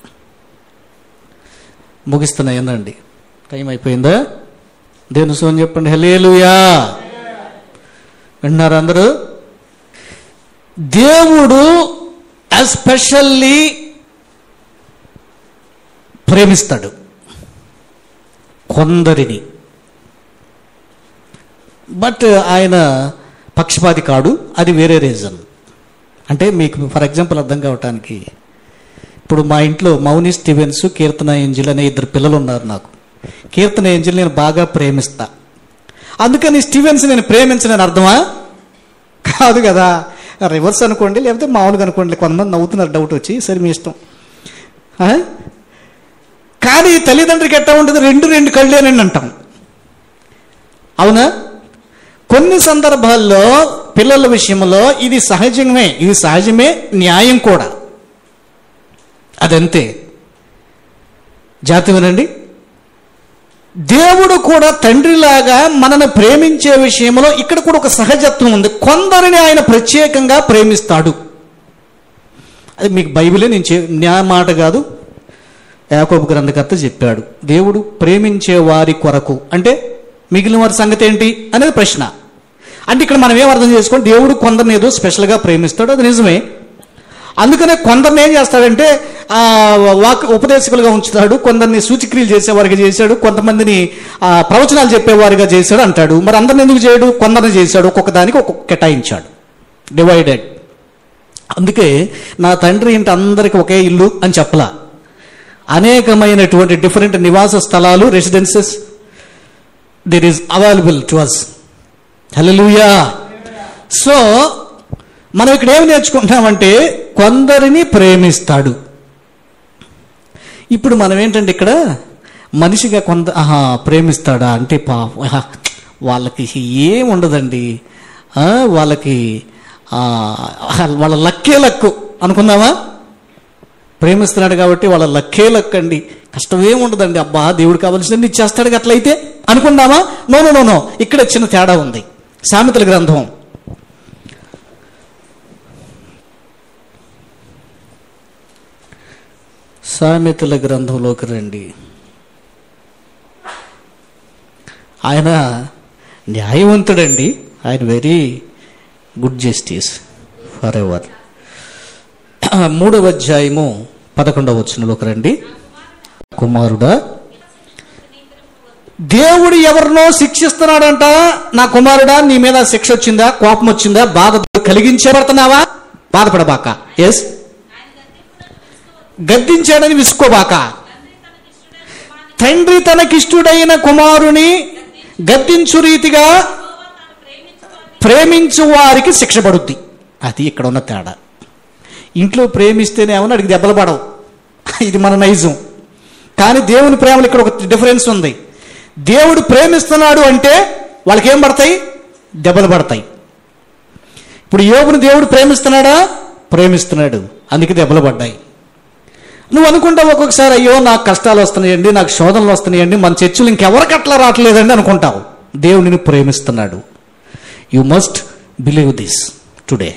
ముగిస్తున్నా ఏందండి టైం అయిపోయిందా దేని సోని చెప్పండి హలేలుయా విన్నారు అందరూ దేవుడు ఎస్పెషల్లీ ప్రేమిస్తాడు కొందరిని బట్ ఆయన పక్షపాతి కాడు అది వేరే రీజన్ అంటే మీకు ఫర్ ఎగ్జాంపుల్ అర్థం కావటానికి ఇప్పుడు మా ఇంట్లో మౌని స్టీవెన్స్ కీర్తన ఏంజిల్ అనే ఇద్దరు పిల్లలు ఉన్నారు నాకు కీర్తన ఏంజిల్ నేను బాగా ప్రేమిస్తా అందుకని స్టీవెన్స్ నేను ప్రేమించనని అర్థమా కాదు కదా రివర్స్ అనుకోండి లేకపోతే మామూలుగా అనుకోండి కొంతమంది నవ్వుతున్నారు డౌట్ వచ్చి సరే మీ ఇష్టం ఆ? కానీ తల్లిదండ్రికి ఎట్టా ఉంటుంది రెండు రెండు కళ్ళేనండి అంటాం అవునా కొన్ని సందర్భాల్లో పిల్లల విషయంలో ఇది సహజమే ఇది సహజమే న్యాయం కూడా అదంతే జాతి వినండి దేవుడు కూడా తండ్రిలాగా మనను ప్రేమించే విషయంలో ఇక్కడ కూడా ఒక సహజత్వం ఉంది కొందరిని ఆయన ప్రత్యేకంగా ప్రేమిస్తాడు అది మీకు బైబిలే నేను చే నా మాట కాదు యాకోబు గ్రంథకర్త చెప్పాడు దేవుడు ప్రేమించే వారి కొరకు అంటే మిగిలిన వారి సంగతి ఏంటి అనేది ప్రశ్న అంటే ఇక్కడ మనం ఏం అర్థం చేసుకోండి దేవుడు కొందరిని ఏదో స్పెషల్గా ప్రేమిస్తాడు అది నిజమే అందుకనే కొందరిని ఏం చేస్తాడంటే ఆ, వాక్ ఉపదేశకులుగా ఉంచుతాడు కొందరిని సూచిక్రియలు చేసేవారిగా చేశాడు కొంతమందిని ఆ, ప్రవచనాలు చెప్పేవారిగా చేశాడు అంటాడు మరి అందరిని ఎందుకు చేయడు కొందరిని చేశాడు ఒక్కొక్క దానికి ఒక్కొక్క కేటాయించాడు డివైడెడ్ అందుకే నా తండ్రి ఇంటి అందరికి ఒకే ఇల్లు అని చెప్పలా అనేకమైనటువంటి డిఫరెంట్ నివాస స్థలాలు residences there is available to us హల్లెలూయా సో మనం ఇక్కడ ఏమి నేర్చుకుంటామంటే కొందరిని ప్రేమిస్తాడు ఇప్పుడు మనం ఏంటంటే ఇక్కడ మనిషిగా కొంత ఆహా ప్రేమిస్తాడా అంటే పా ఆహా, వాళ్ళకి ఏం ఉండదండి ఆ, వాళ్ళకి ఆ, వాళ్ళ లక్కే లక్కు అనుకుందామా ప్రేమిస్తున్నాడు కాబట్టి వాళ్ళ లక్కే లక్ అండి కష్టమేం ఉండదండి అబ్బా దేవుడు కావాల్సింది ఇచ్చేస్తాడు అట్లయితే అనుకుందామా నో నో నో నో ఇక్కడ చిన్న తేడా ఉంది సామెతల గ్రంథం సామెతల గ్రంథంలోకి రండి ఆయన న్యాయవంతుడండి ఆయన very good justice forever మూడవ అధ్యాయము పదకొండవ వచనంలోకి రండి కుమారుడా దేవుడు ఎవరినో శిక్షిస్తున్నాడంట నా కుమారుడా నీ మీద శిక్ష వచ్చిందా కోపం వచ్చిందా బాధ కలిగించబడుతున్నావా బాధపడబాక ఎస్ గద్దించాడని విసుకోబాక తండ్రి తనకిష్టుడైన కుమారుని గద్దించు రీతిగా ప్రేమించు వారికి శిక్ష పడుద్ది అది ఇక్కడ ఉన్న తేడా ఇంట్లో ప్రేమిస్తేనేమో అడిగి దెబ్బలు పడవు ఇది మన నైజం కానీ దేవుని ప్రేమలో ఇక్కడ ఒక డిఫరెన్స్ ఉంది దేవుడు ప్రేమిస్తున్నాడు అంటే వాళ్ళకి ఏం పడతాయి దెబ్బలు పడతాయి ఇప్పుడు యోగుని దేవుడు ప్రేమిస్తున్నాడా ప్రేమిస్తున్నాడు అందుకే దెబ్బలు పడ్డాయి నువ్వు అనుకుంటావు ఒక్కొక్కసారి అయ్యో నాకు కష్టాలు వస్తున్నాయండి నాకు శోధనలు వస్తున్నాయండి మన చర్చలు ఇంకెవరికి అట్లా రావట్లేదండి అనుకుంటావు దేవుడిని ప్రేమిస్తున్నాడు you must believe this today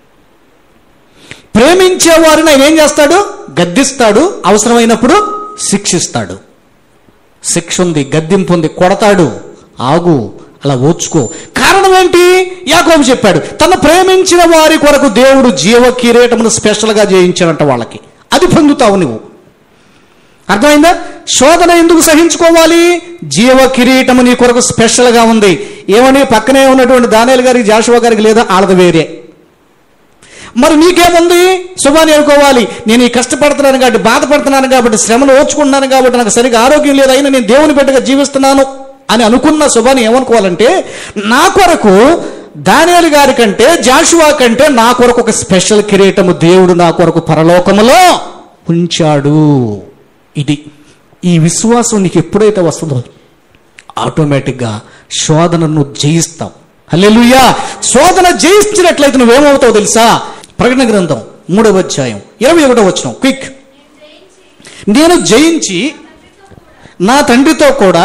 ప్రేమించే వారిని ఆయన ఏం చేస్తాడు గద్దిస్తాడు అవసరమైనప్పుడు శిక్షిస్తాడు శిక్ష ఉంది గద్దింపు ఉంది కొడతాడు ఆగు అలా ఓర్చుకో కారణం ఏంటి యాకోబు చెప్పాడు తను ప్రేమించిన వారి కొరకు దేవుడు జీవ కిరీటమును స్పెషల్గా చేయించాడంట వాళ్ళకి అది పొందుతావు నువ్వు అర్థమైందా శోధన ఎందుకు సహించుకోవాలి జీవ కిరీటము నీ కొరకు స్పెషల్గా ఉంది ఏమని పక్కనే ఉన్నటువంటి దానేలు గారికి జాషువా గారికి లేదా ఆడది వేరే మరి నీకేముంది శుభాన్ని అనుకోవాలి నేను ఈ కష్టపడుతున్నాను కాబట్టి బాధపడుతున్నాను కాబట్టి శ్రమను ఓర్చుకుంటున్నాను కాబట్టి నాకు సరిగా ఆరోగ్యం లేదు అయినా నేను దేవుని బిడ్డగా జీవిస్తున్నాను అని అనుకున్న శుభాన్ని ఏమనుకోవాలంటే నా కొరకు దానియాలు గారి కంటే జాషువా కంటే నా కొరకు ఒక స్పెషల్ కిరీటము దేవుడు నా కొరకు పరలోకములో ఉంచాడు ఇది ఈ విశ్వాసం నీకు ఎప్పుడైతే వస్తుందో ఆటోమేటిక్గా శోధనను జయిస్తావు హల్లెలూయా శోధన జయించినట్లయితే నువ్వేమవుతావు తెలుసా ప్రకటన గ్రంథం మూడవ అధ్యాయం ఇరవై ఒకటో వచ్చిన క్విక్ నేను జయించి నా తండ్రితో కూడా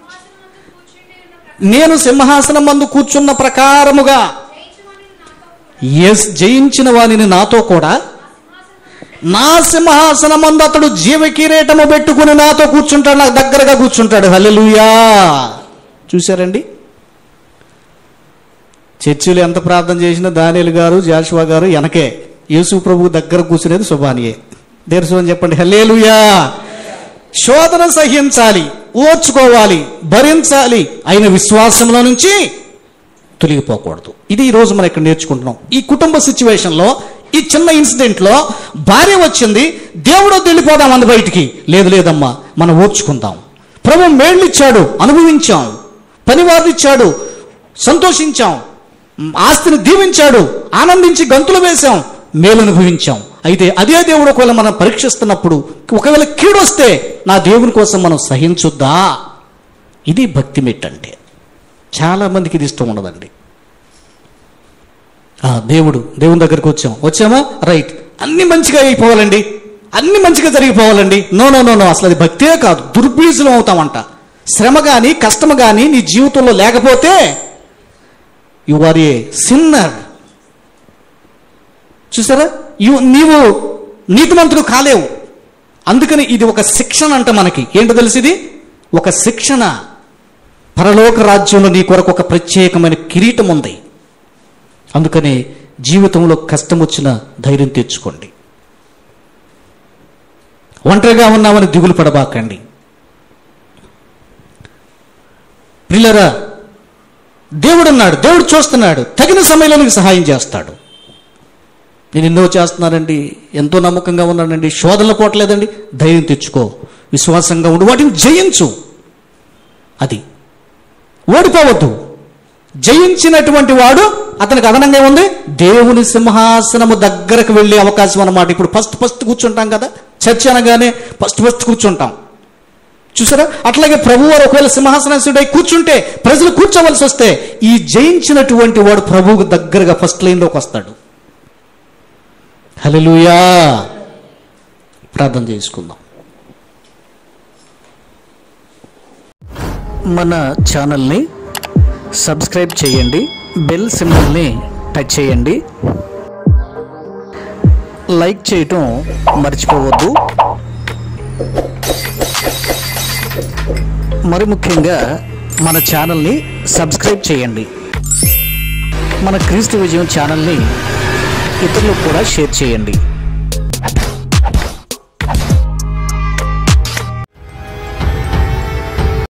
నేను సింహాసనం మందు కూర్చున్న ప్రకారముగా ఎస్ జయించిన వానిని నాతో కూడా నా సింహాసనం మందు అతడు జీవ కిరీటము పెట్టుకుని నాతో కూర్చుంటాడు నాకు దగ్గరగా కూర్చుంటాడు హల్లెలూయా చూశారండి చర్చిలో ఎంత ప్రార్థన చేసినా దానియలు గారు జాషువా గారు వెనకే యేసు ప్రభు దగ్గర కూర్చునేది శుభానియే దేర్సు అని చెప్పండి హల్లేలుయా శోధన సహించాలి ఓర్చుకోవాలి భరించాలి అయిన విశ్వాసంలో నుంచి తొలగిపోకూడదు ఇది ఈ రోజు మనం ఇక్కడ నేర్చుకుంటున్నాం ఈ కుటుంబ సిచ్యువేషన్లో ఈ చిన్న ఇన్సిడెంట్లో భార్య వచ్చింది దేవుడు వెళ్ళిపోదాం అంది బయటికి లేదు లేదమ్మా మనం ఓర్చుకుందాం ప్రభు మేళ్ళు ఇచ్చాడు అనుభవించాం పనివారు ఇచ్చాడు సంతోషించాం ఆస్తిని దీవించాడు ఆనందించి గంతులు వేశాం మేలు అనుభవించాం అయితే అదే దేవుడు ఒకవేళ మనం పరీక్షిస్తున్నప్పుడు ఒకవేళ కీడొస్తే నా దేవుని కోసం మనం సహించుద్దా ఇది భక్తి మెట్ అంటే చాలా మందికి ఇది ఇష్టం ఉండదండి ఆ, దేవుడు దేవుని దగ్గరికి వచ్చాం వచ్చామా రైట్ అన్ని మంచిగా అయిపోవాలండి అన్ని మంచిగా జరిగిపోవాలండి నో నో నో నో అసలు అది భక్తే కాదు దుర్బీజులం అవుతామంట శ్రమ కానీ కష్టం కానీ నీ జీవితంలో లేకపోతే యు ఆర్ ఏ సిన్నర్ చూసారా యు నీవు నీతిమంతుడు కాలేవు అందుకని ఇది ఒక శిక్షణ అంట మనకి ఏంటో తెలిసి ఇది ఒక శిక్షణ పరలోక రాజ్యంలో నీ కొరకు ఒక ప్రత్యేకమైన కిరీటం ఉంది అందుకని జీవితంలో కష్టం వచ్చిన ధైర్యం తెచ్చుకోండి ఒంటరిగా ఉన్నామని దిగులు పడబాకండి పిల్లరా దేవుడు ఉన్నాడు దేవుడు చూస్తున్నాడు తగిన సమయంలో నీకు సహాయం చేస్తాడు నేను ఎన్నో చేస్తున్నానండి ఎంతో నమ్మకంగా ఉన్నానండి శోధనలు పోవట్లేదండి ధైర్యం తెచ్చుకో విశ్వాసంగా ఉండు వాటిని జయించు అది ఓడిపోవద్దు జయించినటువంటి వాడు అతనికి అదనంగా ఉంది దేవుని సింహాసనము దగ్గరకు వెళ్ళే అవకాశం అన్నమాట ఇప్పుడు ఫస్ట్ ఫస్ట్ కూర్చుంటాం కదా చర్చ అనగానే ఫస్ట్ ఫస్ట్ కూర్చుంటాం చూసారా అట్లాగే ప్రభువారు ఒకవేళ సింహాసనాసుడై కూర్చుంటే ప్రజలు కూర్చోవలసి వస్తే ఈ జయించినటువంటి వాడు ప్రభువుకు దగ్గరగా ఫస్ట్ లైన్లోకి వస్తాడు హల్లెలూయా ప్రార్థన చేసుకుందాం మన ఛానల్ని సబ్స్క్రైబ్ చేయండి బెల్ సింబల్ని టచ్ చేయండి లైక్ చేయటం మర్చిపోవద్దు మరి ముఖ్యంగా మన ఛానల్ని సబ్స్క్రైబ్ చేయండి మన క్రీస్తు విజయం ఛానల్ని ఇతరులకు కూడా షేర్ చేయండి